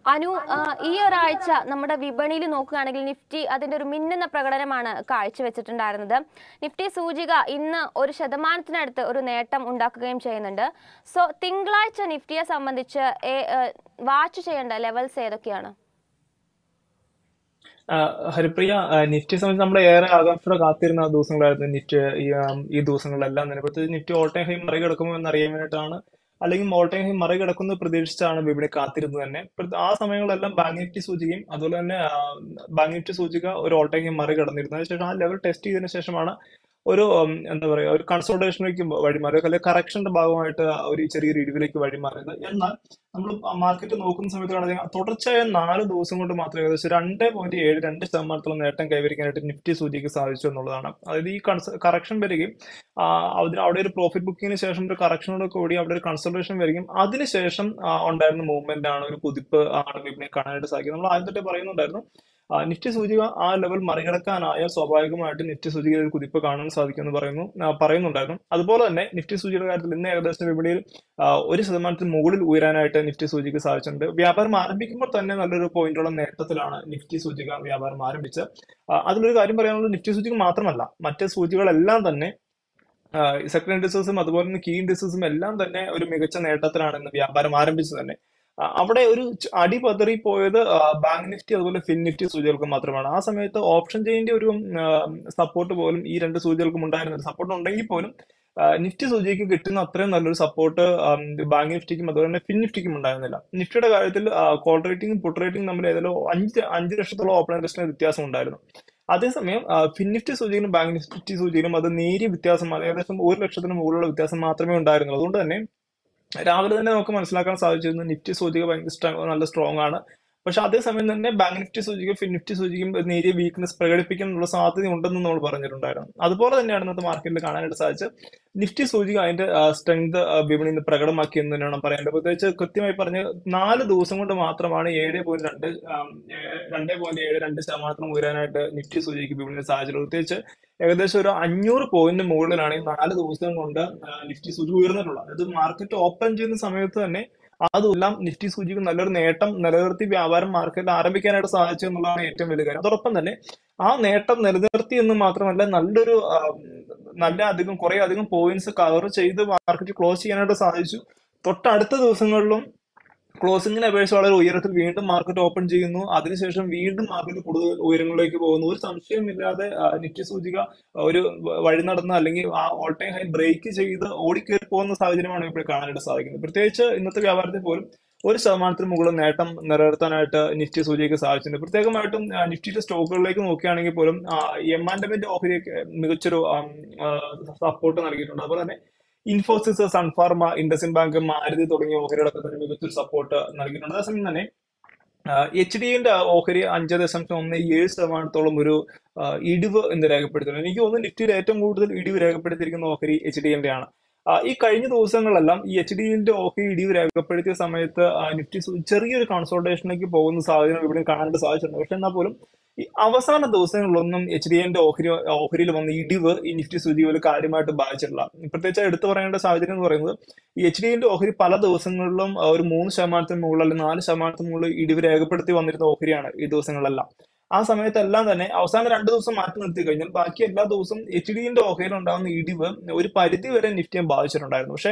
അനു ആ, ഈ ഒരാഴ്ച നമ്മുടെ വിപണിയിൽ നോക്കുകയാണെങ്കിൽ നിഫ്റ്റി അതിന്റെ ഒരു മിന്നുന്ന പ്രകടനമാണ് കാഴ്ചവെച്ചിട്ടുണ്ടായിരുന്നത് നിഫ്റ്റി സൂചിക ഇന്ന് ഒരു ശതമാനത്തിനടുത്ത് ഒരു നേട്ടം ഉണ്ടാക്കുകയും ചെയ്യുന്നുണ്ട് സോ തിങ്കളാഴ്ച നിഫ്റ്റിയെ സംബന്ധിച്ച് വാച്ച് ചെയ്യേണ്ട ലെവൽസ് ഏതൊക്കെയാണ് ആ, ഹരിപ്രിയ ആ, നിഫ്റ്റിയെ സംബന്ധിച്ച് നമ്മൾ ഏറെ ആകാംക്ഷയോടെ കാത്തിരുന്ന ദിവസങ്ങളായിരുന്നു നിഫ്റ്റി ഈ ആം, ഈ ദിവസങ്ങളിലെല്ലാം തന്നെ പ്രത്യേകിച്ച് നിഫ്റ്റി ഓൾ ടൈം ഹൈ മറികടക്കുമോ എന്നറിയാൻ വേണ്ടിയിട്ടാണ് അല്ലെങ്കിൽ ഓൾ ടൈം ഹൈ മറികടക്കുന്നത് പ്രതീക്ഷിച്ചാണ് വിപണി കാത്തിരുന്നത് തന്നെ പ്രത്- ആ സമയങ്ങളെല്ലാം ബാങ്ക് നിഫ്റ്റി സൂചികയും അതുപോലെ തന്നെ ആ, ബാങ്ക് നിഫ്റ്റി സൂചിക ഒരു ഓൾ ടൈം ഹൈ മറികടന്നിരുന്നു അതിനുശേഷം ആ ലെവൽ ടെസ്റ്റ് ചെയ്തതിനു ശേഷമാണ് ഒരു ഉം, എന്താ പറയുക ഒരു കൺസോൾട്ടേഷനിലേക്ക് വഴിമാറിയത് അല്ലെങ്കിൽ കറക്ഷന്റെ ഭാഗമായിട്ട് ആ ഒരു ചെറിയൊരു ഇടിവിലേക്ക് വഴിമാറിയത് എന്നാൽ നമ്മൾ മാർക്കറ്റ് നോക്കുന്ന സമയത്ത് തുടർച്ചയായ നാല് ദിവസം കൊണ്ട് മാത്രം ഏകദേശം രണ്ട് പോയിന്റ് ഏഴ് രണ്ട് ശതമാനത്തോളം നേട്ടം കൈവരിക്കാനായിട്ട് നിഫ്റ്റി സൂചിക്ക് സാധിച്ചു എന്നുള്ളതാണ് അതായത് ഈ കറക്ഷൻ വരികയും ആ, അതിന് അവിടെ ഒരു പ്രോഫിറ്റ് ബുക്കിങ്ങിന് ശേഷം ഒരു കറക്ഷനോട് കൂടി അവിടെ ഒരു കൺസൾട്ടേഷൻ വരികയും അതിനുശേഷം ആ, ഉണ്ടായിരുന്ന മൂവ്മെന്റ് ആണ് ഒരു കുതിപ്പ് ആണ് വിപണിയെ കാണാനായിട്ട് സാധിക്കും നമ്മൾ ആദ്യം തൊട്ടേ പറയുന്നുണ്ടായിരുന്നു ആ, നിഫ്റ്റി സൂചിക ആ ലെവൽ മറികടക്കാനായാൽ സ്വാഭാവികമായിട്ട് നിഫ്റ്റി സൂചികയിൽ ഒരു കുതിപ്പ് കാണാൻ സാധിക്കുമെന്ന് പറയുന്നു ആ, പറയുന്നുണ്ടായിരുന്നു അതുപോലെ തന്നെ നിഫ്റ്റി സൂചിയുടെ കാര്യത്തിൽ ഇന്ന് ഏകദേശം വിപണിയിൽ ആ, ഒരു ശതമാനത്തിന് മുകളിൽ ഉയരാനായിട്ട് നിഫ്റ്റി സൂചിക സാധിച്ചിട്ടുണ്ട് വ്യാപാരം ആരംഭിക്കുമ്പോൾ തന്നെ നല്ലൊരു പോയിന്റോളം നേട്ടത്തിലാണ് നിഫ്റ്റി സൂചിക വ്യാപാരം ആരംഭിച്ചത് ആ, അതിലൊരു കാര്യം പറയാനുള്ളത് നിഫ്റ്റി സൂചിക മാത്രമല്ല മറ്റ് സൂചികളെല്ലാം തന്നെ സെക്കൻഡ് ഇൻഡസ്ട്രീസും അതുപോലെ തന്നെ കീ ഇൻഡസ്ട്രീസും എല്ലാം തന്നെ ഒരു മികച്ച നേട്ടത്തിലാണ് ഇന്ന് വ്യാപാരം ആരംഭിച്ചത് തന്നെ ആ, അവിടെ ഒരു ച- അടി പതറി പോയത് ആ, ബാങ്ക് നിഫ്റ്റി അതുപോലെ ഫിൻ നിഫ്റ്റി സൂചികൾക്ക് മാത്രമാണ് ആ സമയത്ത് ഓപ്ഷൻ ചെയിന്റെ ഒരു സപ്പോർട്ട് പോലും ഈ രണ്ട് സൂചികൾക്കും ഉണ്ടായിരുന്നില്ല സപ്പോർട്ട് ഉണ്ടെങ്കിൽ പോലും ആ, നിഫ്റ്റി സൂചിക്ക് കിട്ടുന്ന അത്രയും നല്ലൊരു സപ്പോർട്ട് ബാങ്ക് നിഫ്റ്റിക്കും അതുപോലെ തന്നെ ഫിൻ നിഫ്റ്റിക്കും ഉണ്ടായിരുന്നില്ല നിഫ്റ്റിയുടെ കാര്യത്തിൽ കോൾ റേറ്റിംഗും പുട്ട് റേറ്റിംഗും തമ്മിൽ ഏതായാലും അഞ്ച് അഞ്ച് ലക്ഷത്തോളം ഓപ്പൺ ഇൻട്രസ്റ്റിന് വ്യത്യാസം ഉണ്ടായിരുന്നു അതേസമയം ആ, ഫിൻ നിഫ്റ്റി സൂചികയിലും ബാങ്ക് നിഫ്റ്റി സൂചികയിലും അത് നേരിയ വ്യത്യാസം ഏകദേശം ഒരു ലക്ഷത്തിന് മുകളിലുള്ള വ്യത്യാസം മാത്രമേ ഉണ്ടായിരുന്നുള്ളൂ അതുകൊണ്ട് തന്നെ രാവിലെ തന്നെ നമുക്ക് മനസ്സിലാക്കാൻ സാധിച്ചിരുന്നു നിഫ്റ്റി സൂചിക ഭയങ്കര സ്ട്ര- നല്ല സ്ട്രോങ് ആണ് പക്ഷെ അതേസമയം തന്നെ ബാങ്ക് നിഫ്റ്റി സൂചിക ഫിൻ നിഫ്റ്റി സൂചികയും നേരിയ വീക്ക്നെസ് പ്രകടിപ്പിക്കാനുള്ള സാധ്യത ഉണ്ടെന്ന് നമ്മൾ പറഞ്ഞിട്ടുണ്ടായിരുന്നു അതുപോലെ തന്നെയാണ് ഇന്നത്തെ മാർക്കറ്റിൽ കാണാനായിട്ട് സാധിച്ചത് നിഫ്റ്റി സൂചിക അതിന്റെ സ്ട്രെങ്ത് വിപണി ഇന്ന് പ്രകടമാക്കി എന്ന് തന്നെയാണ് പറയേണ്ടത് പ്രത്യേകിച്ച് കൃത്യമായി പറഞ്ഞ് നാല് ദിവസം കൊണ്ട് മാത്രമാണ് ഏഴ് പോയിന്റ് രണ്ട് ആം, ഏ- രണ്ട് പോയിന്റ് ഏഴ് രണ്ട് ശതമാനത്തിന് ഉയരാനായിട്ട് നിഫ്റ്റി സൂചിക്ക് വിപണിയിൽ സാധിച്ചത് പ്രത്യേകിച്ച് ഏകദേശം ഒരു അഞ്ഞൂറ് പോയിന്റ് മുകളിലാണ് ഈ നാല് ദിവസം കൊണ്ട് ആ, നിഫ്റ്റി സൂചിക ഉയർന്നിട്ടുള്ളത് അതായത് മാർക്കറ്റ് ഓപ്പൺ ചെയ്യുന്ന സമയത്ത് തന്നെ അതെല്ലാം നിഫ്റ്റി സൂചിക്ക് നല്ലൊരു നേട്ടം നിലനിർത്തി വ്യാപാരം മാർക്കറ്റിൽ ആരംഭിക്കാനായിട്ട് സാധിച്ചു എന്നുള്ളതാണ് ഏറ്റവും വലിയ കാര്യം അതോടൊപ്പം തന്നെ ആ നേട്ടം നിലനിർത്തി എന്ന് മാത്രമല്ല നല്ലൊരു ആ, നല്ല അധികം കുറെ അധികം പോയിന്റ്സ് കവർ ചെയ്ത് മാർക്കറ്റ് ക്ലോസ് ചെയ്യാനായിട്ട് സാധിച്ചു തൊട്ടടുത്ത ദിവസങ്ങളിലും ക്ലോസിംഗിനെ അപേക്ഷിച്ച് വളരെ ഉയരത്തിൽ വീണ്ടും മാർക്കറ്റ് ഓപ്പൺ ചെയ്യുന്നു അതിനുശേഷം വീണ്ടും മാർക്കറ്റ് കൂടുതൽ ഉയരങ്ങളിലേക്ക് പോകുന്നു ഒരു സംശയമില്ലാതെ ആ, നിഫ്റ്റി സൂചിക ഒരു വ- വഴി നടന്ന് അല്ലെങ്കിൽ ആ ഓൾ ടൈം ഹൈ ബ്രേക്ക് ചെയ്ത് ഓടിക്കേറി പോകുന്ന സാഹചര്യമാണ് ഇപ്പോൾ കാണാനായിട്ട് സാധിക്കുന്നത് പ്രത്യേകിച്ച് ഇന്നത്തെ വ്യാപാരത്തിൽ പോലും ഒരു ശതമാനത്തിന് മുകളിൽ നേട്ടം നിലനിർത്താനായിട്ട് നിഫ്റ്റി സൂചിക്ക് സാധിച്ചിട്ടുണ്ട് പ്രത്യേകമായിട്ടും ആ, നിഫ്റ്റിയുടെ സ്റ്റോക്കുകളിലേക്ക് നോക്കുകയാണെങ്കിൽ പോലും എം ആൻഡ് എമ്മിന്റെ ഓഹരിയൊക്കെ മികച്ചൊരു സപ്പോർട്ട് നൽകിയിട്ടുണ്ട് അതുപോലെ തന്നെ ഇൻഫോസിസ് സൺഫാർമ ഇൻഡസിൻ ബാങ്ക് മാരുതി തുടങ്ങിയ ഓഹരികളൊക്കെ തന്നെ മികച്ചൊരു സപ്പോർട്ട് നൽകിയിട്ടുണ്ട് അതേസമയം തന്നെ എച്ച് ഡി എന്റെ ഓഹരി അഞ്ച് ദശാംശം ഒന്ന് ഏഴ് ശതമാനത്തോളം ഒരു ആ, ഇടിവ് എന്ന് രേഖപ്പെടുത്തുന്നു എനിക്ക് തോന്നുന്നു നിഫ്റ്റിയിൽ ഏറ്റവും കൂടുതൽ ഇടിവ് രേഖപ്പെടുത്തിയിരിക്കുന്ന ഓഹരി എച്ച് ഡി എന്റെ ആണ് ആ, ഈ കഴിഞ്ഞ ദിവസങ്ങളെല്ലാം ഈ എച്ച് ഡി എന്റെ ഓഹരി ഇടിവ് രേഖപ്പെടുത്തിയ സമയത്ത് ആ, നിഫ്റ്റി സു- ചെറിയൊരു കൺസോൾട്ടേഷനിലേക്ക് പോകുന്ന സാഹചര്യം ഇവിടെ കാണാനായിട്ട് സാധിച്ചിട്ടുണ്ട് പക്ഷെ എന്നാൽ പോലും ഈ അവസാന ദിവസങ്ങളിലൊന്നും എച്ച് ഡി എന്റെ ഓഹരി ഓഹരിയിൽ വന്ന ഇടിവ് ഈ നിഫ്റ്റി സൂചികയിൽ കാര്യമായിട്ട് ബാധിച്ചിട്ടില്ല പ്രത്യേകിച്ച് എടുത്തു പറയേണ്ട സാഹചര്യം എന്ന് പറയുന്നത് ഈ എച്ച് ഡി എന്റെ ഓഹരി പല ദിവസങ്ങളിലും ആ, ഒരു മൂന്ന് ശതമാനത്തിന് മുകളിൽ അല്ലെങ്കിൽ നാല് ശതമാനത്തിന് മുകളിൽ ഇടിവ് രേഖപ്പെടുത്തി വന്നിരുന്ന ഓഹരിയാണ് ഈ ദിവസങ്ങളിലെല്ലാം ആ സമയത്തെല്ലാം തന്നെ അവസാന രണ്ട് ദിവസം മാറ്റി നിർത്തി കഴിഞ്ഞാൽ ബാക്കി എല്ലാ ദിവസവും എച്ച് ഡി എന്റെ ഓഹരിയിൽ ഉണ്ടാകുന്ന ഇടിവ് ഒരു പരിധി വരെ നിഫ്റ്റിയെ ബാധിച്ചിട്ടുണ്ടായിരുന്നു പക്ഷേ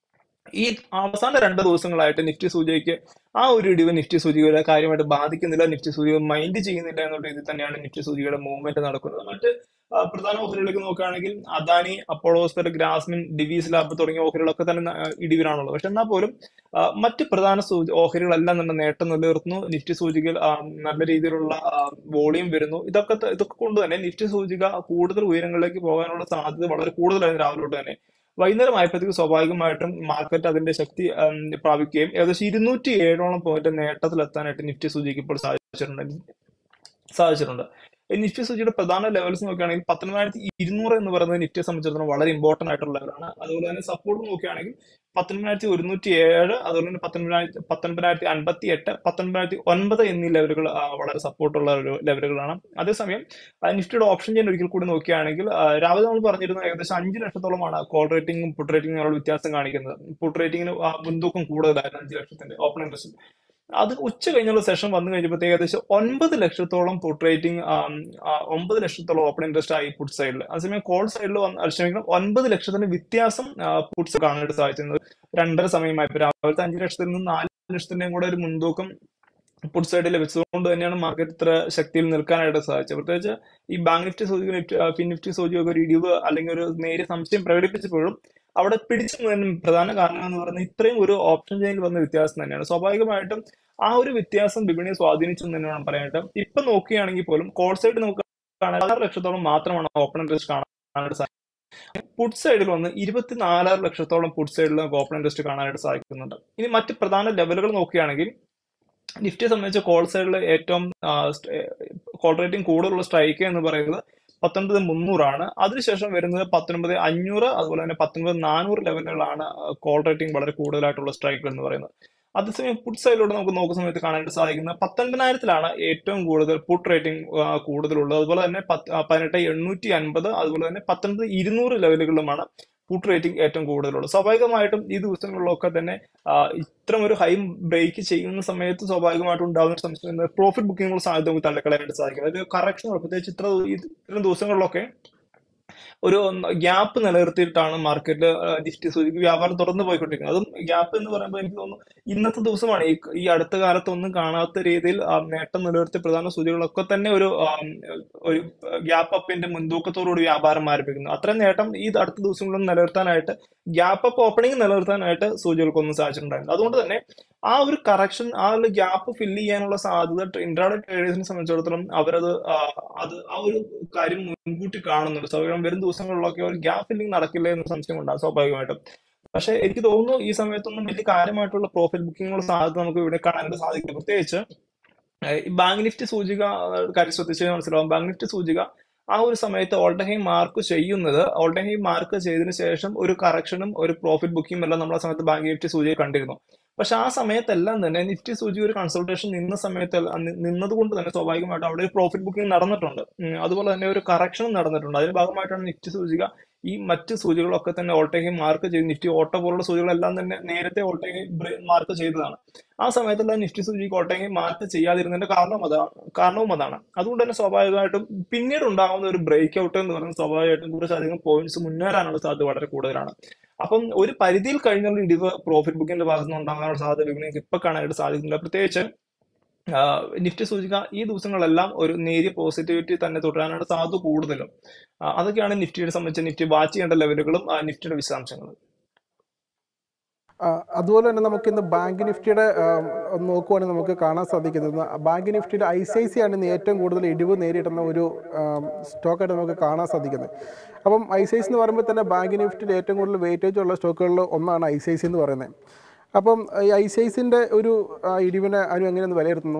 ഈ അവസാന രണ്ട് ദിവസങ്ങളായിട്ട് നിഫ്റ്റി സൂചികയ്ക്ക് ആ ഒരു ഇടിവ് നിഫ്റ്റി സൂചികയുടെ കാര്യമായിട്ട് ബാധിക്കുന്നില്ല നിഫ്റ്റി സൂചിക മൈൻഡ് ചെയ്യുന്നില്ല എന്നുള്ള രീതിയിൽ തന്നെയാണ് നിഫ്റ്റി സൂചികയുടെ മൂവ്മെന്റ് നടക്കുന്നത് മറ്റ് ആ, പ്രധാന ഓഹരികളിലേക്ക് നോക്കുകയാണെങ്കിൽ അദാനി അപ്പോളോസ്പെർ ഗ്രാസ്മിൻ ഡിവീസ് ലാബ് തുടങ്ങിയ ഓഹരികളൊക്കെ തന്നെ ന- ഇടിവിലാണുള്ളത് പക്ഷെ എന്നാൽ പോലും ആ, മറ്റ് പ്രധാന സൂചി ഓഹരികളെല്ലാം തന്നെ നേട്ടം നിലനിർത്തുന്നു നിഫ്റ്റി സൂചികയിൽ ആ, നല്ല രീതിയിലുള്ള വോളിയം വരുന്നു ഇതൊക്കെ ത- ഇതൊക്കെ കൊണ്ട് തന്നെ നിഫ്റ്റി സൂചിക കൂടുതൽ ഉയരങ്ങളിലേക്ക് പോകാനുള്ള സാധ്യത വളരെ കൂടുതലായിരുന്നു രാവിലെ തൊട്ട് തന്നെ വൈകുന്നേരം ആയപ്പോഴത്തേക്ക് സ്വാഭാവികമായിട്ടും മാർക്കറ്റ് അതിന്റെ ശക്തി ഉം, പ്രാപിക്കുകയും ഏകദേശം ഇരുന്നൂറ്റി ഏഴോളം പോയിന്റ് നേട്ടത്തിലെത്താനായിട്ട് നിഫ്റ്റി സൂചിക്ക് ഇപ്പോൾ സാധിച്ചിട്ടുണ്ട് സാധിച്ചിട്ടുണ്ട് ഈ നിഫ്റ്റി സൂചിയുടെ പ്രധാന ലെവൽസ് നോക്കുകയാണെങ്കിൽ പത്തൊൻപതിനായിരത്തി ഇരുന്നൂറ് എന്ന് പറയുന്നത് നിഫ്റ്റിയെ സംബന്ധിച്ചിടത്തോളം വളരെ ഇമ്പോർട്ടന്റ് ആയിട്ടുള്ള ലെവലാണ് അതുപോലെ തന്നെ സപ്പോർട്ട് നോക്കുകയാണെങ്കിൽ പത്തൊൻപതിനായിരത്തി ഒരുന്നൂറ്റി ഏഴ് അതുപോലെ തന്നെ പത്തൊൻപതിനായിരത്തി പത്തൊൻപതിനായിരത്തി അൻപത്തി എട്ട് പത്തൊൻപതിനായിരത്തി ഒൻപത് എന്നീ ലെവലുകൾ ആ, വളരെ സപ്പോർട്ടുള്ള ഒരു ലെവലുകളാണ് അതേസമയം ആ, നിഫ്റ്റിയുടെ ഓപ്ഷൻ ചെയിൻ ഒരിക്കൽ കൂടി നോക്കുകയാണെങ്കിൽ ആ, രാവിലെ നമ്മൾ പറഞ്ഞിരുന്നു ഏകദേശം അഞ്ച് ലക്ഷത്തോളമാണ് കോൾ റേറ്റിംഗും പുട്ട് റേറ്റിംഗും വ്യത്യാസം കാണിക്കുന്നത് പുട്ട് റേറ്റിംഗിന് മുൻതൂക്കം കൂടുതലായിരുന്നു അഞ്ച് ലക്ഷത്തിന്റെ ഓപ്പൺ ഇൻട്രസ്റ്റ് അത് ഉച്ച കഴിഞ്ഞുള്ള സെഷൻ വന്നു കഴിഞ്ഞപ്പോഴത്തേക്ക് ഏകദേശം ഒൻപത് ലക്ഷത്തോളം പുട്ട് റേറ്റിംഗ് ഒമ്പത് ലക്ഷത്തോളം ഓപ്പൺ ഇൻട്രസ്റ്റ് ആയി പുട്ട് സൈഡിൽ അതേസമയം കോൾ സൈഡിൽ വന്ന് ക്ഷമിക്കണം ഒൻപത് ലക്ഷത്തിന് വ്യത്യാസം പുട്ട്സ് കാണാനായിട്ട് സാധിച്ചിരുന്നത് രണ്ടര സമയമായപ്പോൾ രാവിലത്തെ അഞ്ച് ലക്ഷത്തിൽ നിന്ന് നാല് ലക്ഷത്തിന്റെയും കൂടെ ഒരു മുൻതൂക്കം പുട്ട് സൈഡിൽ ലഭിച്ചതുകൊണ്ട് തന്നെയാണ് മാർക്കറ്റ് ഇത്ര ശക്തിയിൽ നിൽക്കാനായിട്ട് സാധിച്ചത് പ്രത്യേകിച്ച് ഈ ബാങ്ക് നിഫ്റ്റി സൂചിക നിഫ്റ്റി ഫിൻ നിഫ്റ്റി സൂചിക ഒരു ഇടിവ് അല്ലെങ്കിൽ ഒരു നേരിയ സംശയം പ്രകടിപ്പിച്ചപ്പോഴും അവിടെ പിടിച്ചു നിന്നതിന് പ്രധാന കാരണം എന്ന് പറയുന്നത് ഇത്രയും ഒരു ഓപ്ഷൻ ചെയിനിൽ വന്ന വ്യത്യാസം തന്നെയാണ് സ്വാഭാവികമായിട്ടും ആ ഒരു വ്യത്യാസം വിപണിയെ സ്വാധീനിച്ചു എന്ന് തന്നെ വേണം പറയാനായിട്ട് ഇപ്പൊ നോക്കുകയാണെങ്കിൽ പോലും കോൾ സൈഡ് നോക്കുകയാണെങ്കിൽ ആറ് ലക്ഷത്തോളം മാത്രമാണ് ഓപ്പൺ ഇൻട്രസ്റ്റ് കാണാനായിട്ട് സാധിക്കുന്നത് പുട്ട് സൈഡിൽ വന്ന് ഇരുപത്തിനാലാറ് ലക്ഷത്തോളം പുട്ട് സൈഡിൽ നമുക്ക് ഓപ്പൺ ഇൻട്രസ്റ്റ് കാണാനായിട്ട് സാധിക്കുന്നുണ്ട് ഇനി മറ്റ് പ്രധാന ലെവലുകൾ നോക്കുകയാണെങ്കിൽ നിഫ്റ്റിയെ സംബന്ധിച്ച് കോൾ സൈഡിൽ ഏറ്റവും കോൾ റേറ്റിംഗ് കൂടുതലുള്ള സ്ട്രൈക്ക് എന്ന് പറയുന്നത് പത്തൊൻപത് മുന്നൂറാണ് അതിനുശേഷം വരുന്നത് പത്തൊൻപത് അഞ്ഞൂറ് അതുപോലെ തന്നെ പത്തൊൻപത് നാനൂറ് ലെവലുകളാണ് കോൾ റേറ്റിംഗ് വളരെ കൂടുതലായിട്ടുള്ള സ്ട്രൈക്കുകൾ എന്ന് പറയുന്നത് അതേസമയം പുട്ട് സൈഡിലൂടെ നമുക്ക് നോക്കുന്ന സമയത്ത് കാണാനായിട്ട് സാധിക്കുന്നത് പത്തൊൻപതിനായിരത്തിലാണ് ഏറ്റവും കൂടുതൽ പുട്ട് റേറ്റിംഗ് കൂടുതലുള്ളത് അതുപോലെ തന്നെ പത്ത് പതിനെട്ട് എണ്ണൂറ്റി അൻപത് അതുപോലെ തന്നെ പത്തൊൻപത് ഇരുന്നൂറ് ലെവലുകളിലുമാണ് പുട്ട് റേറ്റിംഗ് ഏറ്റവും കൂടുതലുള്ളത് സ്വാഭാവികമായിട്ടും ഈ ദിവസങ്ങളിലൊക്കെ തന്നെ ഇത്തരം ഒരു ഹൈ ബ്രേക്ക് ചെയ്യുന്ന സമയത്ത് സ്വാഭാവികമായിട്ടും ഉണ്ടാകുന്ന സംശയം പ്രോഫിറ്റ് ബുക്കിംഗ് സാധ്യത നമുക്ക് തള്ളിക്കളയാനായിട്ട് സാധിക്കും അതായത് കറക്ഷൻ പ്രത്യേകിച്ച് ഇത്ര ഇത്തരം ദിവസങ്ങളിലൊക്കെ ഒരു ഗ്യാപ്പ് നിലനിർത്തിയിട്ടാണ് മാർക്കറ്റ് നിഫ്റ്റി സൂചിക്ക് വ്യാപാരം തുറന്നു പോയിക്കൊണ്ടിരിക്കുന്നത് അതും ഗ്യാപ്പ് എന്ന് പറയുമ്പോൾ എനിക്ക് തോന്നുന്നു ഇന്നത്തെ ദിവസമാണ് ഈ ഈ അടുത്ത കാലത്തൊന്നും കാണാത്ത രീതിയിൽ നേട്ടം നിലനിർത്തിയ പ്രധാന സൂചികളൊക്കെ തന്നെ ഒരു ഒരു ഗ്യാപ്പ് അപ്പിന്റെ മുൻതൂക്കത്തോടുകൂടി വ്യാപാരം ആരംഭിക്കുന്നു അത്രയും നേട്ടം ഈ അടുത്ത ദിവസങ്ങളിൽ നിലനിർത്താനായിട്ട് ഗ്യാപ്പ് അപ്പ് ഓപ്പണിംഗ് നിലനിർത്താനായിട്ട് സൂചികൾക്കൊന്നും സാധിച്ചിട്ടുണ്ടായിരുന്നു അതുകൊണ്ട് തന്നെ ആ ഒരു കറക്ഷൻ ആ ഒരു ഗ്യാപ്പ് ഫില്ല് ചെയ്യാനുള്ള സാധ്യത ഇൻട്രാഡേ ട്രേഡേഴ്സിനെ സംബന്ധിച്ചിടത്തോളം അവരത് അത് ആ ഒരു കാര്യം മുൻകൂട്ടി കാണുന്നുണ്ട് സ്വാഭാവികം വരും ദിവസങ്ങളിലൊക്കെ ഒരു ഗ്യാപ്പ് ഫില്ലിംഗ് നടക്കില്ല എന്ന സംശയം ഉണ്ടാകും സ്വാഭാവികമായിട്ടും പക്ഷെ എനിക്ക് തോന്നുന്നു ഈ സമയത്തൊന്നും വലിയ കാര്യമായിട്ടുള്ള പ്രോഫിറ്റ് ബുക്കിംഗുള്ള സാധ്യത നമുക്ക് ഇവിടെ കാണാനായിട്ട് സാധിക്കില്ല പ്രത്യേകിച്ച് ഈ ബാങ്ക് നിഫ്റ്റി സൂചിക കാര്യം ശ്രദ്ധിച്ചാൽ മനസ്സിലാവും ബാങ്ക് നിഫ്റ്റി സൂചിക ആ ഒരു സമയത്ത് ഓൾട്ടഹൈം മാർക്ക് ചെയ്യുന്നത് ഓൾട്ടഹൈം മാർക്ക് ചെയ്തതിനു ശേഷം ഒരു കറക്ഷനും ഒരു പ്രോഫിറ്റ് ബുക്കിംഗും എല്ലാം നമ്മൾ ആ സമയത്ത് ബാങ്ക് നിഫ്റ്റി സൂചിക കണ്ടിരുന്നു പക്ഷെ ആ സമയത്തെല്ലാം തന്നെ നിഫ്റ്റി സൂചി ഒരു കൺസൾട്ടേഷൻ നിന്ന സമയത്ത് നിന്നത് കൊണ്ട് തന്നെ സ്വാഭാവികമായിട്ടും അവിടെ ഒരു പ്രോഫിറ്റ് ബുക്കിംഗ് നടന്നിട്ടുണ്ട് അതുപോലെ തന്നെ ഒരു കറക്ഷനും നടന്നിട്ടുണ്ട് അതിന്റെ ഭാഗമായിട്ടാണ് നിഫ്റ്റി സൂചിക ഈ മറ്റ് സൂചികളൊക്കെ തന്നെ ഓൾട്ടേഹി മാർക്ക് ചെയ്ത് നിഫ്റ്റി ഓട്ടോ പോലുള്ള സൂചികളെല്ലാം തന്നെ നേരത്തെ ഓൾട്ടേഹി മാർക്ക് ചെയ്തതാണ് ആ സമയത്തെല്ലാം നിഫ്റ്റി സൂചിക്ക് ഓൾട്ടേഹി മാർക്ക് ചെയ്യാതിരുന്നതിന്റെ കാരണം അതാണ് കാരണവും അതാണ് അതുകൊണ്ട് തന്നെ സ്വാഭാവികമായിട്ടും പിന്നീട് ഉണ്ടാകുന്ന ഒരു ബ്രേക്ക് ഔട്ട് എന്ന് പറയുന്നത് സ്വാഭാവികമായിട്ടും കുറച്ചധികം പോയിന്റ്സ് മുന്നേറാനുള്ള സാധ്യത വളരെ കൂടുതലാണ് അപ്പം ഒരു പരിധിയിൽ കഴിഞ്ഞുള്ള ഇടിവ് പ്രോഫിറ്റ് ബുക്കിന്റെ ഭാഗത്ത് നിന്ന് ഉണ്ടാകാനുള്ള സാധ്യത വിപണിക്ക് ഇപ്പൊ കാണാനായിട്ട് സാധിക്കുന്നില്ല പ്രത്യേകിച്ച് നിഫ്റ്റി സൂചിക ഈ ദിവസങ്ങളെല്ലാം ഒരു നേരിയ പോസിറ്റിവിറ്റി തന്നെ തുടരാനാണ് സാധ്യത കൂടുതലും അതൊക്കെയാണ് നിഫ്റ്റിയെ സംബന്ധിച്ച് നിഫ്റ്റി വാച്ച് ചെയ്യേണ്ട ലെവലുകളും നിഫ്റ്റിയുടെ വിശദാംശങ്ങളും അതുപോലെ തന്നെ നമുക്ക് ഇന്ന് ബാങ്ക് നിഫ്റ്റിയുടെ നോക്കുവാണെങ്കിൽ നമുക്ക് കാണാൻ സാധിക്കുന്നത് ബാങ്ക് നിഫ്റ്റിയുടെ ഐ സി ഐ സി ആണ് ഇന്ന് ഏറ്റവും കൂടുതൽ ഇടിവ് നേരിടുന്ന ഒരു സ്റ്റോക്കായിട്ട് നമുക്ക് കാണാൻ സാധിക്കുന്നത് അപ്പം ഐ സി ഐ സി എന്ന് പറയുമ്പോൾ തന്നെ ബാങ്ക് നിഫ്റ്റിയിൽ ഏറ്റവും കൂടുതൽ വെയിറ്റേജ് ഉള്ള സ്റ്റോക്കുകളിൽ ഒന്നാണ് ഐ സി ഐ സി എന്ന് പറയുന്നത് അപ്പം ഈ ഐ സി ഐ സിൻ്റെ ഒരു ഇടിവിനെ അനു എങ്ങനെയൊന്ന് വിലയിരുത്തുന്നു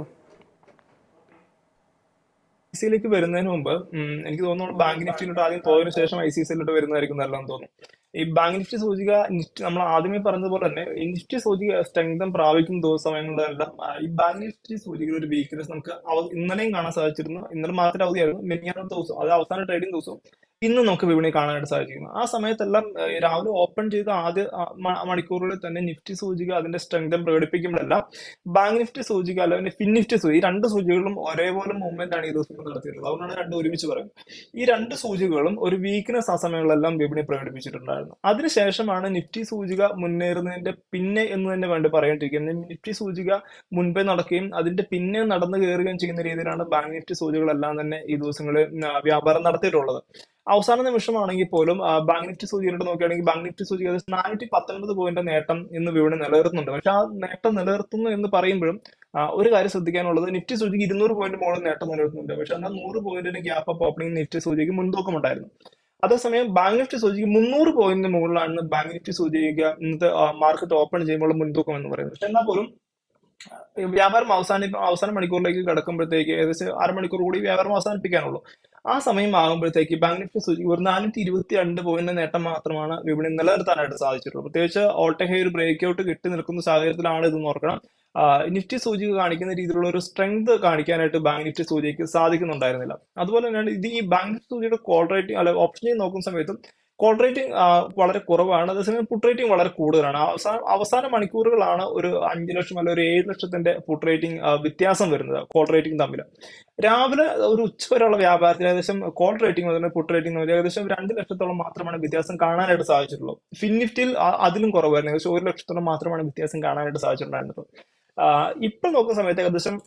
ഐ സിയിലേക്ക് വരുന്നതിന് മുമ്പ് എനിക്ക് തോന്നുന്നു ബാങ്ക് നിഫ്റ്റിയിലോട്ട് ആദ്യം പോയതിനു ശേഷം ഐ സി സിയിലോട്ട് വരുന്നതായിരിക്കും നല്ലതെന്ന് തോന്നുന്നു ഈ ബാങ്ക് നിഫ്റ്റി സൂചിക നിഫ്റ്റി നമ്മൾ ആദ്യമേ പറഞ്ഞതുപോലെ തന്നെ ഈ നിഫ്റ്റി സൂചിക സ്ട്രെങ്തം പ്രാപിക്കുന്ന ദിവസ സമയങ്ങളിലെല്ലാം ഈ ബാങ്ക് നിഫ്റ്റി സൂചികയുടെ ഒരു വീക്ക്നെസ് നമുക്ക് ഇന്നലെയും കാണാൻ സാധിച്ചിരുന്നു ഇന്നലെ മാത്രമേ അവധിയായിരുന്നു മിനിയാത്ത ദിവസം അത് അവസാന ട്രേഡിംഗ് ദിവസം ഇന്ന് നമുക്ക് വിപണി കാണാനായിട്ട് സാധിക്കുന്നു ആ സമയത്തെല്ലാം രാവിലെ ഓപ്പൺ ചെയ്ത ആദ്യ മണിക്കൂറുകളിൽ തന്നെ നിഫ്റ്റി സൂചിക അതിന്റെ സ്ട്രെങ്തം പ്രകടിപ്പിക്കുമ്പോഴെല്ലാം ബാങ്ക് നിഫ്റ്റി സൂചിക അല്ലെങ്കിൽ ഫിൻ നിഫ്റ്റി സൂചിക ഈ രണ്ട് സൂചികകളും ഒരേപോലെ മൂവ്മെന്റ് ആണ് ഈ ദിവസം നടത്തിയിട്ടുള്ളത് അതുകൊണ്ടാണ് രണ്ടും ഒരുമിച്ച് പറയുന്നത് ഈ രണ്ട് സൂചികകളും ഒരു വീക്ക്നെസ് ആ സമയങ്ങളിലെല്ലാം വിപണി പ്രകടിപ്പിച്ചിട്ടുണ്ടായിരുന്നു അതിനുശേഷമാണ് നിഫ്റ്റി സൂചിക മുന്നേറുന്നതിന്റെ പിന്നെ എന്ന് തന്നെ വേണ്ടി പറയേണ്ടിയിരിക്കുന്നത് നിഫ്റ്റി സൂചിക മുൻപേ നടക്കുകയും അതിന്റെ പിന്നെ നടന്നു കയറുകയും ചെയ്യുന്ന രീതിയിലാണ് ബാങ്ക് നിഫ്റ്റി സൂചികളെല്ലാം തന്നെ ഈ ദിവസങ്ങളിൽ വ്യാപാരം നടത്തിയിട്ടുള്ളത് അവസാന നിമിഷമാണെങ്കിൽ പോലും ബാങ്ക് നിഫ്റ്റി സൂചിയിലോട്ട് നോക്കുകയാണെങ്കിൽ ബാങ്ക് നിഫ്റ്റി സൂചി ഏകദേശം നാനൂറ്റി പത്തൊൻപത് പോയിന്റ് നേട്ടം ഇന്ന് വിപണി നിലനിർത്തുന്നുണ്ട് പക്ഷെ ആ നേട്ടം നിലനിർത്തുന്നു എന്ന് പറയുമ്പോഴും ഒരു കാര്യം ശ്രദ്ധിക്കാനുള്ളത് നിഫ്റ്റി സൂചിക്ക് ഇരുന്നൂറ് പോയിന്റ് മുകളിൽ നേട്ടം നിലനിർത്തുന്നുണ്ട് പക്ഷെ എന്നാൽ നൂറ് പോയിന്റിന് ഗ്യാപ്പ് അപ്പ് ഓപ്പണിംഗ് നിഫ്റ്റി സൂചിക്ക് മുൻതൂക്കമുണ്ടായിരുന്നു അതേസമയം ബാങ്ക് നിഫ്റ്റി സൂചിക്ക് മുന്നൂറ് പോയിന്റിന് മുകളിലാണ് ബാങ്ക് നിഫ്റ്റി സൂചിക ഇന്നത്തെ മാർക്കറ്റ് ഓപ്പൺ ചെയ്യുമ്പോൾ മുൻതൂക്കം എന്ന് പറയുന്നത് പക്ഷെ എന്നാൽ പോലും വ്യാപാരം അവസാനി അവസാന മണിക്കൂറിലേക്ക് കിടക്കുമ്പോഴത്തേക്ക് ഏകദേശം അരമണിക്കൂർ കൂടി വ്യാപാരം അവസാനിപ്പിക്കാനുള്ളൂ ആ സമയം ആകുമ്പോഴത്തേക്ക് ബാങ്ക് നിഫ്റ്റി സൂചിക ഒരു നാനൂറ്റി ഇരുപത്തി രണ്ട് പോയിന്റ് നേട്ടം മാത്രമാണ് വിപണി നിലനിർത്താനായിട്ട് സാധിച്ചിട്ടുള്ളത് പ്രത്യേകിച്ച് ഓൾട്ടഹൈ ഒരു ബ്രേക്ക് ഔട്ട് കിട്ടി നിൽക്കുന്ന സാഹചര്യത്തിലാണ് ഇതെന്ന് ഓർക്കണം നിഫ്റ്റി സൂചിക കാണിക്കുന്ന രീതിയിലുള്ള ഒരു സ്ട്രെങ്ത് കാണിക്കാനായിട്ട് ബാങ്ക് നിഫ്റ്റി സൂചിക്ക് സാധിക്കുന്നുണ്ടായിരുന്നില്ല അതുപോലെ തന്നെയാണ് ഇത് ഈ ബാങ്ക് നിഫ്റ്റി സൂചിയുടെ കോൾ റേറ്റിംഗ് അല്ലെ ഓപ്ഷൻ നോക്കുന്ന സമയത്തും കോൾ റേറ്റിംഗ് വളരെ കുറവാണ് അതേസമയം പുട്ട് റേറ്റിംഗ് വളരെ കൂടുതലാണ് അവസാന അവസാന മണിക്കൂറുകളാണ് ഒരു അഞ്ച് ലക്ഷം അല്ലെങ്കിൽ ഒരു ഏഴ് ലക്ഷത്തിന്റെ പുട്ട് റേറ്റിംഗ് വ്യത്യാസം വരുന്നത് കോൾ റേറ്റിംഗ് തമ്മിൽ രാവിലെ ഒരു ഉച്ച വരെയുള്ള വ്യാപാരത്തിൽ ഏകദേശം കോൾ റേറ്റിംഗ് മുതൽ പുട്ട് റേറ്റിംഗ് മുതൽ ഏകദേശം രണ്ട് ലക്ഷത്തോളം മാത്രമാണ് വ്യത്യാസം കാണാനായിട്ട് സാധിച്ചിട്ടുള്ളൂ ഫിൻനിഫ്റ്റിയിൽ ആ- അതിലും കുറവായിരുന്നു ഏകദേശം ഒരു ലക്ഷത്തോളം മാത്രമാണ് വ്യത്യാസം കാണാനായിട്ട് സാധിച്ചിട്ടുണ്ടായിരുന്നത് ആഹ് ഇപ്പോൾ നോക്കുന്ന സമയത്ത് ഏകദേശം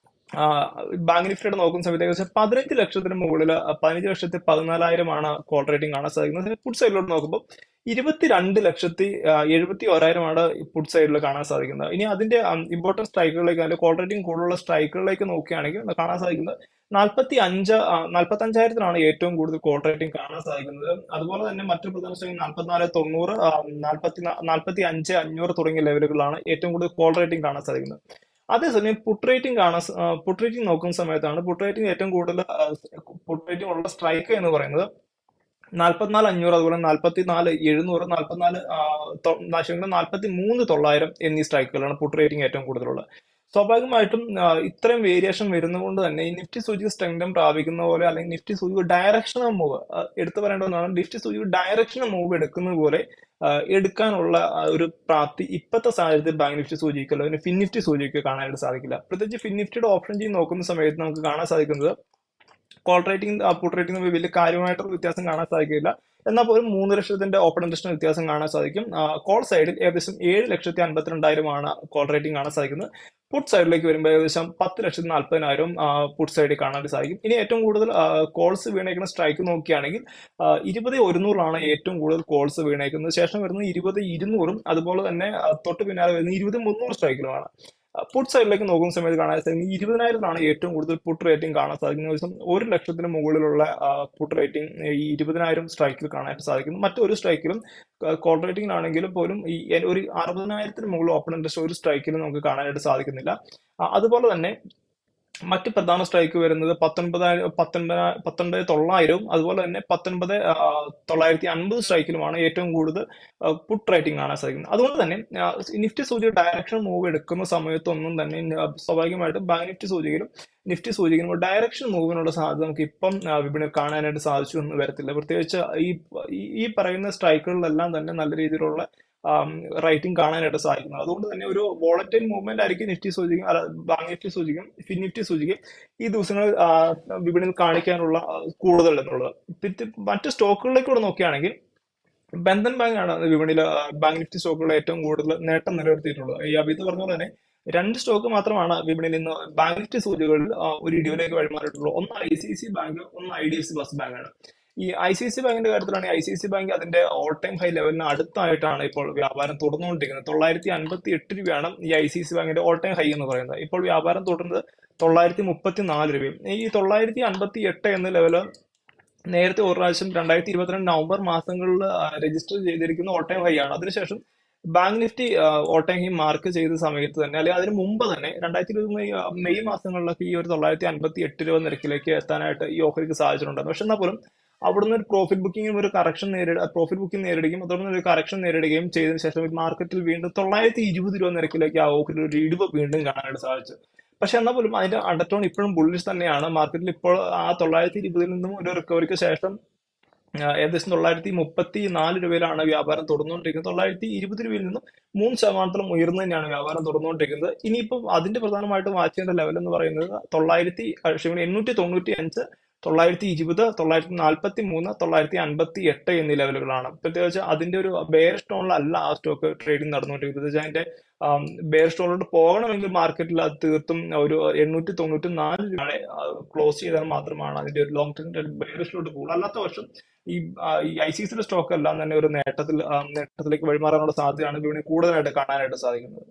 ബാങ്ക് നിഫ്റ്റിയുടെ നോക്കുന്ന സമയത്ത് ഏകദേശം പതിനഞ്ച് ലക്ഷത്തിന് മുകളിൽ പതിനഞ്ച് ലക്ഷത്തി പതിനാലായിരമാണ് കോൾ റേറ്റിംഗ് കാണാൻ സാധിക്കുന്നത് പുട്ട് സൈഡിലോട്ട് നോക്കുമ്പോൾ ഇരുപത്തിരണ്ട് ലക്ഷത്തി എഴുപത്തി ഓരായിരമാണ് പുട്ട് സൈഡിൽ കാണാൻ സാധിക്കുന്നത് ഇനി അതിന്റെ ഇമ്പോർട്ടൻറ്റ് സ്ട്രൈക്കുകളിലേക്ക് അതിന്റെ കോൾ റേറ്റിംഗ് കൂടുതലുള്ള സ്ട്രൈക്കുകളിലേക്ക് നോക്കുകയാണെങ്കിൽ കാണാൻ സാധിക്കുന്നത് നാൽപ്പത്തി അഞ്ച് നാൽപ്പത്തി അഞ്ചായിരത്തിലാണ് ഏറ്റവും കൂടുതൽ കോൾ റേറ്റിംഗ് കാണാൻ സാധിക്കുന്നത് അതുപോലെ തന്നെ മറ്റു പ്രധാന സ്ട്രൈക്ക് നാൽപ്പത്തിനാല് തൊണ്ണൂറ് നാൽപ്പത്തി നാൽപ്പത്തി അഞ്ച് അഞ്ഞൂറ് തുടങ്ങിയ ലെവലുകളാണ് ഏറ്റവും കൂടുതൽ കോൾ റേറ്റിംഗ് കാണാൻ സാധിക്കുന്നത് അതേസമയം പുട്ട് റേറ്റിംഗ് കാണാൻ പുട്ട് റേറ്റിംഗ് നോക്കുന്ന സമയത്താണ് പുട്ട് റേറ്റിംഗ് ഏറ്റവും കൂടുതൽ പുട്ട് റേറ്റിംഗ് ഉള്ള സ്ട്രൈക്ക് എന്ന് പറയുന്നത് നാൽപ്പത്തിനാല് അഞ്ഞൂറ് അതുപോലെ നാൽപ്പത്തി നാല് എഴുന്നൂറ് നാൽപ്പത്തിനാല് ക്ഷമിക്കണം നാൽപ്പത്തി മൂന്ന് തൊള്ളായിരം എന്നീ സ്ട്രൈക്കുകളാണ് പുട്ട് റേറ്റിംഗ് ഏറ്റവും കൂടുതലുള്ളത് സ്വാഭാവികമായിട്ടും ആ, ഇത്രയും വേരിയേഷൻ വരുന്നതുകൊണ്ട് തന്നെ ഈ നിഫ്റ്റി സൂചിക സ്ട്രെങ്തം പ്രാപിക്കുന്ന പോലെ അല്ലെങ്കിൽ നിഫ്റ്റി സൂചിക ഡയറക്ഷണൽ മൂവ് എടുത്തു പറയേണ്ട ഒന്നാണ് നിഫ്റ്റി സൂചിക ഡയറക്ഷണൽ മൂവ് എടുക്കുന്നത് പോലെ ആ, എടുക്കാനുള്ള ആ, ഒരു പ്രാപ്തി ഇപ്പോഴത്തെ സാഹചര്യത്തിൽ ബാങ്ക് നിഫ്റ്റി സൂചിക്കല്ലോ അല്ലെങ്കിൽ ഫിൻ നിഫ്റ്റി സൂചിക്ക് കാണാനായിട്ട് സാധിക്കില്ല പ്രത്യേകിച്ച് ഫിൻ നിഫ്റ്റിയുടെ ഓപ്ഷൻ ചെയ്ത് നോക്കുന്ന സമയത്ത് നമുക്ക് കാണാൻ സാധിക്കുന്നത് കോൾ റേറ്റിംഗ് പുട്ട് റേറ്റിംഗ് തമ്മിൽ വലിയ കാര്യമായിട്ടുള്ള വ്യത്യാസം കാണാൻ സാധിക്കില്ല എന്നാൽ പോലും മൂന്ന് ലക്ഷത്തിന്റെ ഓപ്പൺ ഇൻട്രസ്റ്റിന് വ്യത്യാസം കാണാൻ സാധിക്കും കോൾ സൈഡിൽ ഏകദേശം ഏഴ് ലക്ഷത്തി അൻപത്തിരണ്ടായിരമാണ് കോൾ റേറ്റിംഗ് കാണാൻ സാധിക്കുന്നത് പുട്ട് സൈഡിലേക്ക് വരുമ്പോൾ ഏകദേശം പത്ത് ലക്ഷത്തി നാൽപ്പതിനായിരം പുട്ട് സൈഡിൽ കാണാൻ സാധിക്കും ഇനി ഏറ്റവും കൂടുതൽ കോൾസ് വീണേക്കുന്ന സ്ട്രൈക്ക് നോക്കുകയാണെങ്കിൽ ഇരുപത് ഒരുന്നൂറാണ് ഏറ്റവും കൂടുതൽ കോൾസ് വീണേക്കുന്നത് ശേഷം വരുന്നത് ഇരുപത് ഇരുന്നൂറും അതുപോലെ തന്നെ ആ, തൊട്ട് പിന്നാലെ വരുന്നത് ഇരുപത് മുന്നൂറ് സ്ട്രൈക്കിലുമാണ് പുട്ട് സൈഡിലേക്ക് നോക്കുന്ന സമയത്ത് കാണാൻ സാധിക്കുന്നത് ഇരുപതിനായിരത്തിലാണ് ഏറ്റവും കൂടുതൽ പുട്ട് റേറ്റിംഗ് കാണാൻ സാധിക്കുന്ന ദിവസം ഒരു ലക്ഷത്തിന് മുകളിലുള്ള പുട്ട് റേറ്റിംഗ് ഈ ഇരുപതിനായിരം സ്ട്രൈക്കിൽ കാണാനായിട്ട് സാധിക്കുന്നു മറ്റൊരു സ്ട്രൈക്കിലും കോൾ റേറ്റിംഗിലാണെങ്കിലും പോലും ഈ എ- ഒരു അറുപതിനായിരത്തിന് മുകളിൽ ഓപ്പൺ ഇൻട്രസ്റ്റ് ഒരു സ്ട്രൈക്കിലും നമുക്ക് കാണാനായിട്ട് സാധിക്കുന്നില്ല ആ, അതുപോലെ തന്നെ മറ്റ് പ്രധാന സ്ട്രൈക്ക് വരുന്നത് പത്തൊൻപതായിരം പത്തൊൻപത് പത്തൊൻപത് തൊള്ളായിരവും അതുപോലെ തന്നെ പത്തൊൻപത് ആ, തൊള്ളായിരത്തി അൻപത് സ്ട്രൈക്കിലുമാണ് ഏറ്റവും കൂടുതൽ പുട്ട് റേറ്റിംഗ് കാണാൻ സാധിക്കുന്നത് അതുകൊണ്ട് തന്നെ ആ, നിഫ്റ്റി സൂചിക ഡയറക്ഷൻ മൂവ് എടുക്കുന്ന സമയത്തൊന്നും തന്നെ ന- സ്വാഭാവികമായിട്ടും ബാങ്ക് നിഫ്റ്റി സൂചികയിലും നിഫ്റ്റി സൂചികയിലും ഡയറക്ഷൻ മൂവിനുള്ള സാധ്യത നമുക്ക് ഇപ്പം ആ, വിപണിയിൽ കാണാനായിട്ട് സാധിച്ചു എന്ന് വരത്തില്ല പ്രത്യേകിച്ച് ഈ ഈ- ഈ പറയുന്ന സ്ട്രൈക്കുകളിലെല്ലാം തന്നെ നല്ല രീതിയിലുള്ള റൈറ്റിംഗ് കാണാനായിട്ട് സാധിക്കുന്നത് അതുകൊണ്ട് തന്നെ ഒരു വോളറ്റൈൽ മൂവ്മെന്റ് ആയിരിക്കും നിഫ്റ്റി സൂചിക അല്ല, ബാങ്ക് നിഫ്റ്റി സൂചികം ഫിൻ നിഫ്റ്റി സൂചികം ഈ ദിവസങ്ങളിൽ ആ, വിപണിയിൽ കാണിക്കാനുള്ള ആ, കൂടുതൽ എന്നുള്ളത് പിന്നെ മറ്റ് സ്റ്റോക്കുകളിലേക്ക് കൂടെ നോക്കുകയാണെങ്കിൽ ബന്ധൻ ബാങ്ക് ആണ് വിപണിയിൽ ആ, ബാങ്ക് നിഫ്റ്റി സ്റ്റോക്കുകളിൽ ഏറ്റവും കൂടുതൽ നേട്ടം നിലനിർത്തിയിട്ടുള്ളത് ഈ അഭിത്ത് പറഞ്ഞ പോലെ തന്നെ രണ്ട് സ്റ്റോക്ക് മാത്രമാണ് വിപണിയിൽ നിന്ന് ബാങ്ക് നിഫ്റ്റി സൂചികകളിൽ ആ, ഒരു ഇടിവിലേക്ക് വഴിമാറിയിട്ടുള്ളത് ഒന്ന് ഐ സി സി ബാങ്ക് ഒന്ന് ഐ ഡി എഫ് സി ബസ് ബാങ്ക് ആണ് ഈ ഐ സി സി ബാങ്കിന്റെ കാര്യത്തിലാണ് ഐ സി സി ബാങ്ക് അതിന്റെ ഓൾ ടൈം ഹൈ ലെവലിന് അടുത്തായിട്ടാണ് ഇപ്പോൾ വ്യാപാരം തുടർന്നുകൊണ്ടിരിക്കുന്നത് തൊള്ളായിരത്തി അൻപത്തി എട്ട് രൂപയാണ് ഈ ഐ സി സി ബാങ്കിന്റെ ഓൾ ടൈം ഹൈ എന്ന് പറയുന്നത് ഇപ്പോൾ വ്യാപാരം തുടരുന്നത് തൊള്ളായിരത്തി മുപ്പത്തി നാല് രൂപയും ഈ തൊള്ളായിരത്തി അൻപത്തി എട്ട് എന്ന ലെവല് നേരത്തെ ഒരു പ്രാവശ്യം രണ്ടായിരത്തി ഇരുപത്തിരണ്ട് നവംബർ മാസങ്ങളിൽ രജിസ്റ്റർ ചെയ്തിരിക്കുന്ന ഓൾ ടൈം ഹൈ ആണ് അതിനുശേഷം bank Nifty all time high mark ചെയ്ത സമയത്ത് തന്നെ അല്ലെങ്കിൽ അതിന് മുമ്പ് തന്നെ രണ്ടായിരത്തി ഇരുപത് മെയ് ആ, മെയ് മാസങ്ങളിലൊക്കെ ഈ ഒരു തൊള്ളായിരത്തി അൻപത്തി എട്ട് രൂപ നിരക്കിലേക്ക് എത്താനായിട്ട് ഈ ഓഹരിക്ക് സാധിച്ചിട്ടുണ്ടായിരുന്നു പക്ഷെ എന്നാൽ പോലും അവിടുന്ന് ഒരു പ്രോഫിറ്റ് ബുക്കിംഗും ഒരു കറക്ഷൻ നേരിട പ്രോഫിറ്റ് ബുക്കിംഗ് നേരിടുകയും തുടർന്ന് ഒരു കറക്ഷൻ നേരിടുകയും ചെയ്തതിനു ശേഷം മാർക്കറ്റിൽ വീണ്ടും തൊള്ളായിരത്തി ഇരുപത് രൂപ നിരക്കിലേക്ക് ആ ഓഹരി ഒരു ഇടിവ് വീണ്ടും കാണാനായിട്ട് സാധിച്ചു പക്ഷെ എന്നാൽ പോലും അതിന്റെ അണ്ടർടോൺ ഇപ്പോഴും ബുള്ളിഷ് തന്നെയാണ് മാർക്കറ്റിൽ ഇപ്പോൾ ആ തൊള്ളായിരത്തി ഇരുപതിൽ നിന്നും ഒരു റിക്കവറിക്ക് ശേഷം ആ, ഏകദേശം തൊള്ളായിരത്തി മുപ്പത്തി നാല് രൂപയിലാണ് വ്യാപാരം തുടർന്നുകൊണ്ടിരിക്കുന്നത് തൊള്ളായിരത്തി ഇരുപത് രൂപയിൽ നിന്നും മൂന്ന് ശതമാനത്തോളം ഉയർന്നു തന്നെയാണ് വ്യാപാരം തുടർന്നുകൊണ്ടിരിക്കുന്നത് ഇനിയിപ്പം അതിന്റെ പ്രധാനമായിട്ടും വാച്ച് ചെയ്യേണ്ട ലെവൽ എന്ന് പറയുന്നത് തൊള്ളായിരത്തി ക്ഷമിക്കണം എണ്ണൂറ്റി തൊണ്ണൂറ്റി അഞ്ച് തൊള്ളായിരത്തി ഇരുപത് തൊള്ളായിരത്തി നാൽപ്പത്തി മൂന്ന് തൊള്ളായിരത്തി അൻപത്തി എട്ട് എന്നീ ലെവലുകളാണ് പ്രത്യേകിച്ച് അതിന്റെ ഒരു ബെയർ സ്റ്റോണിലല്ല ആ സ്റ്റോക്ക് ട്രേഡിംഗ് നടന്നുകൊണ്ടിരിക്കുന്നത് പ്രത്യേകിച്ച് അതിന്റെ ബെയർ സ്റ്റോണിലോട്ട് പോകണമെങ്കിൽ മാർക്കറ്റിൽ അത് തീർത്തും ഒരു എണ്ണൂറ്റി തൊണ്ണൂറ്റി നാല് രൂപയുടെ ക്ലോസ് ചെയ്താൽ മാത്രമാണ് അതിന്റെ ഒരു ലോങ് ടേം ബെയർ സ്റ്റോട്ട് പോകുള്ളൂ അല്ലാത്ത വർഷം ഈ ആ, ഈ ഐ സി സിയുടെ സ്റ്റോക്ക് എല്ലാം തന്നെ ഒരു നേട്ടത്തിൽ ആ, നേട്ടത്തിലേക്ക് വഴിമാറാനുള്ള സാധ്യതയാണ് വിപണി കൂടുതലായിട്ട് കാണാനായിട്ട് സാധിക്കുന്നത്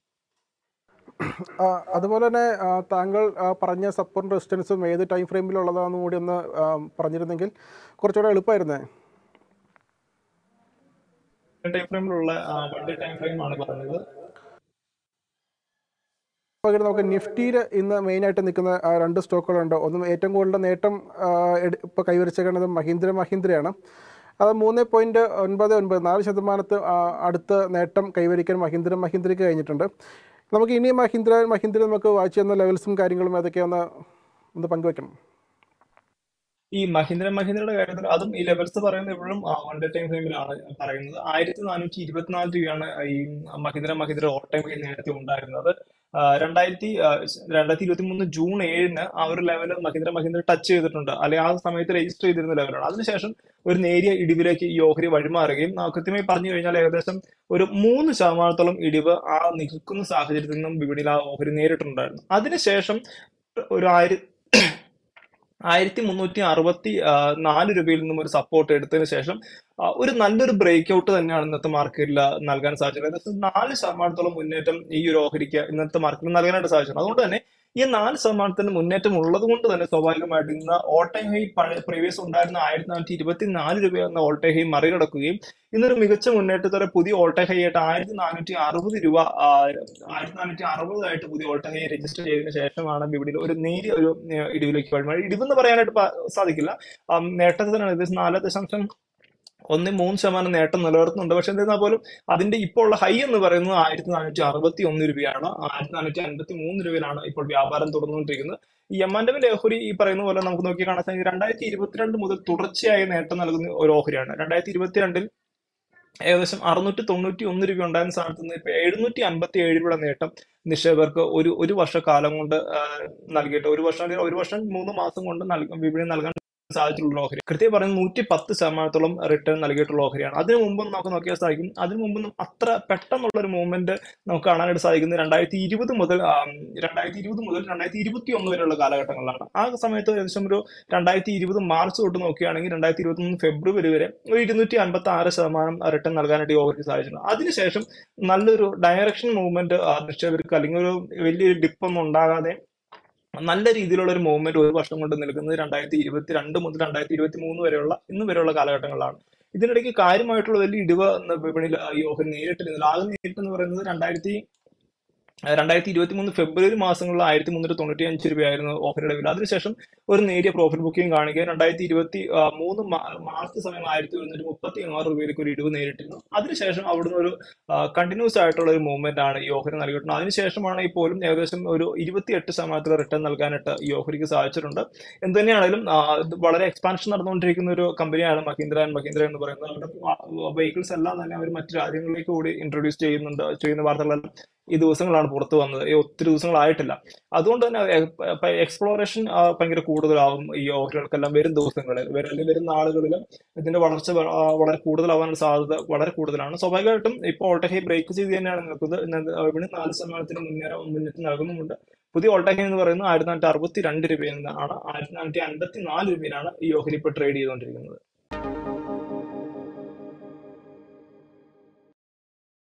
ആ, അതുപോലെ തന്നെ ആ, താങ്കൾ ആ, പറഞ്ഞ സപ്പോർട്ട് റെസിസ്റ്റൻസും ഏത് ടൈം ഫ്രെയിമിലുള്ളതാണെന്നും കൂടി ഒന്ന് ആ, പറഞ്ഞിരുന്നെങ്കിൽ കുറച്ചുകൂടെ എളുപ്പമായിരുന്നേ ടൈം ഫ്രെയിമിലുള്ള വൺ ഡേ ടൈം ഫ്രെയിം ആണ് പറഞ്ഞത് പകരം നമുക്ക് നിഫ്റ്റിയിൽ ഇന്ന് മെയിനായിട്ട് നിൽക്കുന്ന ആ, രണ്ട് സ്റ്റോക്കുകളുണ്ട് ഒന്നും ഏറ്റവും കൂടുതൽ നേട്ടം ഇപ്പോൾ കൈവരിച്ചേക്കുന്നത് മഹീന്ദ്ര മഹീന്ദ്രയാണ് അത് മൂന്ന് പോയിൻറ്റ് ഒൻപത് ഒൻപത് നാല് ശതമാനത്ത് ആ, അടുത്ത നേട്ടം കൈവരിക്കാൻ മഹീന്ദ്ര മഹീന്ദ്രയ്ക്ക് കഴിഞ്ഞിട്ടുണ്ട് നമുക്ക് ഇനി മഹീന്ദ്ര മഹീന്ദ്ര നമുക്ക് വാച്ച് ചെയ്യുന്ന ലെവൽസും കാര്യങ്ങളും ഏതൊക്കെയാണെന്ന് ഒന്ന് പങ്കുവെക്കണം ഈ മഹീന്ദ്ര മഹീന്ദ്രയുടെ കാര്യത്തിൽ അതും ഈ ലെവൽസ് പറയുന്നത് എപ്പോഴും വൺ ഡേ ടൈം ഫ്രെയിമിലാണ് പറയുന്നത് ആയിരത്തി നാനൂറ്റി ഇരുപത്തിനാല് രൂപയാണ് ഈ Mahindra Mahindra all time high നേരത്തെ ഉണ്ടായിരുന്നത് ആ, രണ്ടായിരത്തി ആ, രണ്ടായിരത്തി ഇരുപത്തി മൂന്ന് ജൂൺ ഏഴിന് ആ ഒരു ലെവൽ മഹീന്ദ്ര മഹീന്ദ്ര ടച്ച് ചെയ്തിട്ടുണ്ട് അല്ലെങ്കിൽ ആ സമയത്ത് രജിസ്റ്റർ ചെയ്തിരുന്ന ലെവലാണ് അതിനുശേഷം ഒരു നേരിയ ഇടിവിലേക്ക് ഈ ഓഹരി വഴിമാറുകയും ആ, കൃത്യമായി പറഞ്ഞു കഴിഞ്ഞാൽ ഏകദേശം ഒരു മൂന്ന് ശതമാനത്തോളം ഇടിവ് ആ നിൽക്കുന്ന സാഹചര്യത്തിൽ നിന്നും വിപണിയിൽ ആ ഓഹരി നേരിട്ടുണ്ടായിരുന്നു അതിനുശേഷം ഒരു ആയിരം ആയിരത്തി മുന്നൂറ്റി അറുപത്തി നാല് രൂപയിൽ നിന്നും ഒരു സപ്പോർട്ട് എടുത്തതിന് ശേഷം ആ, ഒരു നല്ലൊരു ബ്രേക്ക് ഔട്ട് തന്നെയാണ് ഇന്നത്തെ മാർക്കറ്റിൽ നൽകാൻ സാധിച്ചത് ഏകദേശം നാല് ശതമാനത്തോളം മുന്നേറ്റം ഈ ഒരു ഓഹരിക്ക് ഇന്നത്തെ മാർക്കറ്റിൽ നൽകാനായിട്ട് സാധിച്ചു അതുകൊണ്ട് തന്നെ ഈ നാല് ശതമാനത്തിന് മുന്നേറ്റം ഉള്ളത് കൊണ്ട് തന്നെ സ്വാഭാവികമായിട്ട് ഇന്ന് ഓൾ ടൈം ഹൈ പഴയ പ്രീവിയസ് ഉണ്ടായിരുന്ന ആയിരത്തി നാനൂറ്റി ഇരുപത്തി നാല് രൂപ എന്ന ഓൾ ടൈം ഹൈ മറികടക്കുകയും ഇന്നൊരു മികച്ച മുന്നേറ്റത്തോടെ പുതിയ ഓൾ ടൈം ഹൈ ആയിട്ട് ആയിരത്തി നാനൂറ്റി അറുപത് രൂപ ആ, ആയിരത്തി നാനൂറ്റി അറുപതായിട്ട് പുതിയ ഓൾ ടൈം ഹൈ രജിസ്റ്റർ ചെയ്തതിനു ശേഷമാണ് വിപണിയിൽ ഒരു നേരിയ ഒരു ഏഹ്, ഇടിവിലേക്ക് വഴി ഇടിവെന്ന് പറയാനായിട്ട് പ- സാധിക്കില്ല ആ, നേട്ടത്തിനാണ് ഏകദേശം നാല് ദശാംശം ഒന്ന് മൂന്ന് ശതമാനം നേട്ടം നിലനിർത്തുന്നുണ്ട് പക്ഷെ എന്നിരുന്നാൽ പോലും അതിന്റെ ഇപ്പോൾ ഉള്ള ഹൈ എന്ന് പറയുന്നത് ആയിരത്തി നാനൂറ്റി അറുപത്തി ഒന്ന് രൂപയാണ് ആയിരത്തി നാനൂറ്റി അൻപത്തി മൂന്ന് രൂപയിലാണ് ഇപ്പോൾ വ്യാപാരം തുടർന്നുകൊണ്ടിരിക്കുന്നത് ഈ എം ആൻഡ് ഓഹരി ഈ പറയുന്ന പോലെ നമുക്ക് നോക്കി കാണാൻ സാധിക്കും രണ്ടായിരത്തി ഇരുപത്തിരണ്ട് മുതൽ തുടർച്ചയായി നേട്ടം നൽകുന്ന ഒരു ഓഹരിയാണ് രണ്ടായിരത്തി ഇരുപത്തിരണ്ടിൽ ഏകദേശം അറുന്നൂറ്റി തൊണ്ണൂറ്റി ഒന്ന് രൂപ ഉണ്ടായിരുന്ന സ്ഥാനത്ത് നിന്ന് ഇപ്പൊ എഴുന്നൂറ്റി അൻപത്തി ഏഴ് രൂപയുടെ നേട്ടം നിക്ഷേപകർക്ക് ഒരു ഒരു വർഷക്കാലം കൊണ്ട് ആ, നൽകിയിട്ട് ഒരു വർഷം അല്ലെങ്കിൽ ഒരു വർഷം മൂന്ന് മാസം കൊണ്ട് നൽകാൻ വിപണി നൽകാൻ സാധിച്ചിട്ടുള്ള ഓഹരി കൃത്യം പറയുന്നത് നൂറ്റി പത്ത് ശതമാനത്തോളം റിട്ടേൺ നൽകിയിട്ടുള്ള ഓഹരിയാണ് അതിനു മുമ്പ് നമുക്ക് നോക്കിയാൽ സാധിക്കും അതിനു മുമ്പ് അത്ര പെട്ടെന്നുള്ള ഒരു മൂവ്മെന്റ് നമുക്ക് കാണാനായിട്ട് സാധിക്കുന്നത് രണ്ടായിരത്തി ഇരുപത് മുതൽ രണ്ടായിരത്തി ഇരുപത് മുതൽ രണ്ടായിരത്തി ഇരുപത്തി ഒന്ന് വരെയുള്ള കാലഘട്ടങ്ങളിലാണ് ആ സമയത്ത് ഏകദേശം ഒരു രണ്ടായിരത്തി ഇരുപത് മാർച്ച് തൊട്ട് നോക്കുകയാണെങ്കിൽ രണ്ടായിരത്തി ഇരുപത്തി മൂന്ന് ഫെബ്രുവരി വരെ ഒരു ഇരുന്നൂറ്റി അൻപത്തി ആറ് ശതമാനം റിട്ടേൺ നൽകാനായിട്ട് ഈ ഓഹരിക്ക് സാധിച്ചിട്ടുണ്ട് അതിനുശേഷം നല്ലൊരു ഡയറക്ഷൻ മൂവ്മെന്റ് നിക്ഷേപകർക്ക് അല്ലെങ്കിൽ ഒരു വലിയൊരു ഡിപ്പൊന്നും ഉണ്ടാകാതെ നല്ല രീതിയിലുള്ള ഒരു മൂവ്മെന്റ് ഒരു വർഷം കൊണ്ട് നിൽക്കുന്നത് രണ്ടായിരത്തി ഇരുപത്തി രണ്ട് മുതൽ രണ്ടായിരത്തി ഇരുപത്തി മൂന്ന് വരെയുള്ള ഇന്ന് വരെയുള്ള കാലഘട്ടങ്ങളിലാണ് ഇതിനിടയ്ക്ക് കാര്യമായിട്ടുള്ള വലിയ ഇടിവ് എന്ന വിപണിയിൽ ഈ ഓഹരി നേരിട്ടിരുന്നില്ല ആകെ നേരിട്ടെന്ന് പറയുന്നത് രണ്ടായിരത്തി രണ്ടായിരത്തി ഇരുപത്തി മൂന്ന് ഫെബ്രുവരി മാസങ്ങളിൽ ആയിരത്തി മുന്നൂറ്റി തൊണ്ണൂറ്റി അഞ്ച് രൂപയായിരുന്നു ഓഹരിയുടെ വില അതിനുശേഷം ഒരു നേരിയ പ്രോഫിറ്റ് ബുക്കിംഗ് കാണുകയും രണ്ടായിരത്തി ഇരുപത്തി മൂന്ന് മാ- മാർച്ച് സമയം ആയിരത്തി ഒരുന്നൂറ്റി മുപ്പത്തി ആറ് രൂപയിലേക്ക് ഒരു ഇടിവ് നേരിട്ടിരുന്നു അതിനുശേഷം അവിടുന്ന് ഒരു കണ്ടിന്യൂസ് ആയിട്ടുള്ള ഒരു മൂവ്മെന്റ് ആണ് ഈ ഓഹരി നൽകിയിട്ടുള്ളത് അതിനുശേഷമാണ് ഈ പോലും ഏകദേശം ഒരു ഇരുപത്തിയെട്ട് ശതമാനത്തിൽ റിട്ടേൺ നൽകാനായിട്ട് ഈ ഓഹരിക്ക് സാധിച്ചിട്ടുണ്ട് എന്ത് തന്നെയാണെങ്കിലും ആ, ഇത് വളരെ എക്സ്പാൻഷൻ നടന്നുകൊണ്ടിരിക്കുന്ന ഒരു കമ്പനിയാണ് മഹീന്ദ്ര ആൻഡ് മഹീന്ദ്ര എന്ന് പറയുന്നത് അവരുടെ വെഹിക്കിൾസ് എല്ലാം തന്നെ അവർ മറ്റു രാജ്യങ്ങളിലേക്ക് കൂടി ഇൻട്രൊഡ്യൂസ് ചെയ്യുന്നുണ്ട് ചെയ്യുന്ന വാർത്തകളെല്ലാം ഈ ദിവസങ്ങളാണ് പുറത്തു വന്നത് ഈ ഒത്തിരി ദിവസങ്ങളായിട്ടില്ല അതുകൊണ്ട് തന്നെ എക്സ്പ്ലോറേഷൻ ഭയങ്കര കൂടുതലാവും ഈ ഓഹരികൾക്കെല്ലാം വരും ദിവസങ്ങളിൽ വരും അല്ലെങ്കിൽ വരുന്ന ആളുകളിലും ഇതിന്റെ വളർച്ച വ- ആ, വളരെ കൂടുതലാവാനുള്ള സാധ്യത വളരെ കൂടുതലാണ് സ്വാഭാവികമായിട്ടും ഇപ്പോൾ ഓൾട്ടഹൈ ബ്രേക്ക് ചെയ്ത് തന്നെയാണ് നിൽക്കുന്നത് ഇന്ന് ഇവിടെ നാല് ശതമാനത്തിന് മുന്നേറം മുന്നേറ്റം നൽകുന്നുമുണ്ട് പുതിയ ഓൾട്ടഹൈ എന്ന് പറയുന്നത് ആയിരത്തി നാനൂറ്റി അറുപത്തി രണ്ട് രൂപയിൽ നിന്നാണ് ആയിരത്തി നാനൂറ്റി അൻപത്തി നാല് രൂപയിലാണ് ഈ ഓഹരി ഇപ്പോൾ ട്രേഡ് ചെയ്തുകൊണ്ടിരിക്കുന്നത്